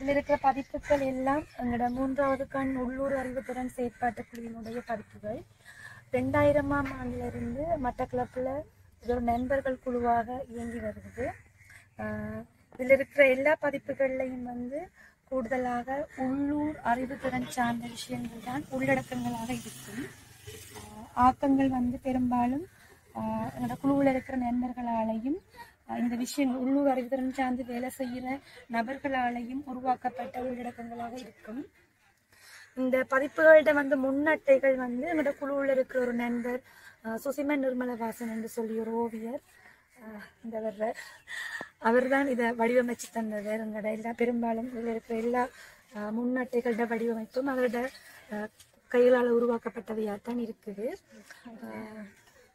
இதில் இருக்கிற பதிப்புகள் எல்லாம் எங்களோட மூன்றாவது கண் உள்ளூர் அறிவுத்திறன் செயற்பாட்டு குழுவினுடைய பதிப்புகள் ரெண்டாயிரமாம் ஆண்டிலிருந்து மட்டக்களப்பில் இது ஒரு நண்பர்கள் குழுவாக இயங்கி வருகிறது ஆஹ் இதில் இருக்கிற எல்லா பதிப்புகள்லையும் வந்து கூடுதலாக உள்ளூர் அறிவுத்திறன் சார்ந்த விஷயங்கள் தான் உள்ளடக்கங்களாக இருக்கும் ஆஹ் ஆக்கங்கள் வந்து பெரும்பாலும் ஆஹ் எங்களோட குழுவில் இருக்கிற நண்பர்களாலையும் ஆஹ் இந்த விஷயங்கள் உள்ளூர் அறிவுத்திறன் சார்ந்து வேலை செய்கிற நபர்களாலையும் உருவாக்கப்பட்ட உள்ளடக்கங்களாக இருக்கும் இந்த பதிப்புகள்கிட்ட வந்து முன்னட்டைகள் வந்து எங்களோட குழுவில் இருக்கிற ஒரு நண்பர் ஆஹ் சுசிமன் நிர்மலவாசன் என்று சொல்லி ஒரு ஓவியர் ஆஹ் இந்த வர்றார் அவர் தான் இதை வடிவமைச்சு தந்தவர் எங்களோட எல்லா பெரும்பாலும் இதில் இருக்கிற எல்லா ஆஹ் முன்னட்டைகளோட வடிவமைப்பும் அவரோட ஆஹ் கைகளால் உருவாக்கப்பட்டவையாகத்தான் இருக்குது ஆஹ்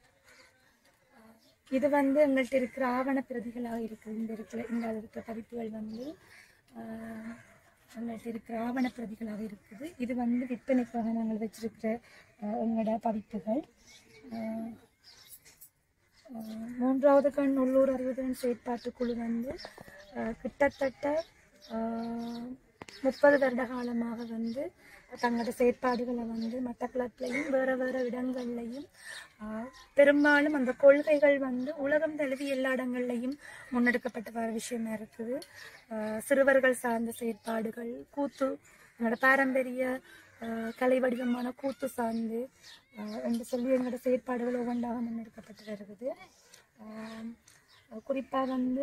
இது வந்து எங்கள்கிட்ட இருக்கிற ஆவண பிரதிகளாக இருக்குது இந்த இருக்கிற இந்த இருக்கிற பதிப்புகள் வந்து ஆஹ், எங்கள்கிட்ட இருக்கிற ஆவண பிரதிகளாக இருக்குது இது வந்து விற்பனைக்காக நாங்கள் வச்சிருக்கிற ஆஹ், எங்களோட பதிப்புகள் ஆஹ், ஆஹ், மூன்றாவது கண் உள்ளூர் அறிவுதன் செயற்பாட்டு குழு வந்து ஆஹ், கிட்டத்தட்ட ஆஹ், முப்பது வருட காலமாக வந்து தங்களோட செயற்பாடுகளை வந்து மட்டக்களப்பிலையும் வேறு வேறு இடங்கள்லையும் ஆஹ், பெரும்பாலும் அந்த கொள்கைகள் வந்து உலகம் தழுவி எல்லா இடங்கள்லையும் முன்னெடுக்கப்பட்ட வர விஷயமா இருக்குது ஆஹ், சிறுவர்கள் சார்ந்த செயற்பாடுகள் கூத்து எங்களோட பாரம்பரிய ஆஹ், கலை வடிவமான கூத்து சார்ந்து ஆஹ், என்று சொல்லி எங்களோட செயற்பாடுகள் ஒவ்வொன்றாக முன்னெடுக்கப்பட்டு வருகிறது குறிப்பாக வந்து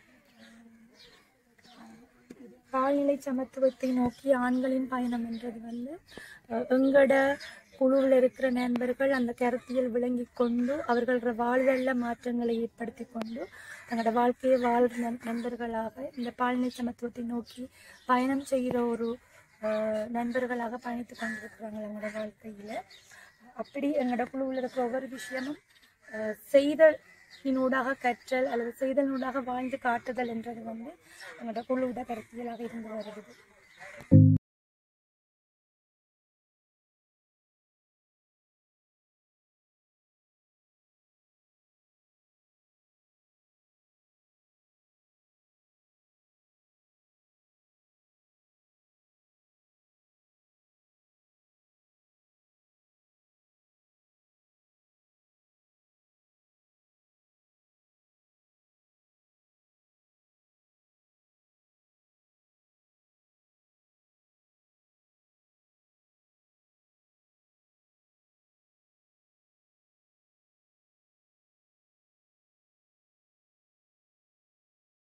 பால்நிலை சமத்துவத்தை நோக்கி ஆண்களின் பயணம் என்றது வந்து அஹ், எங்கட குழுவில் இருக்கிற நண்பர்கள் அந்த கருத்தியல் விளங்கி கொண்டு அவர்களோட வாழ்வெல்ல மாற்றங்களை ஏற்படுத்தி கொண்டு தங்களோட வாழ்க்கையை வாழ்ற நண்- நண்பர்களாக இந்த பால்நிலை சமத்துவத்தை நோக்கி பயணம் செய்கிற ஒரு அஹ், நண்பர்களாக பயணித்து கொண்டிருக்கிறாங்க எங்களோட வாழ்க்கையில் அப்படி எங்களோட குழுவில் இருக்கிற ஒவ்வொரு விஷயமும் அஹ், செய்தலினூடாக கற்றல் அல்லது செய்தலினூடாக வாழ்ந்து காட்டுதல் என்றது வந்து எங்களோட குழுவோட கருத்தியலாக இருந்து வருகிறது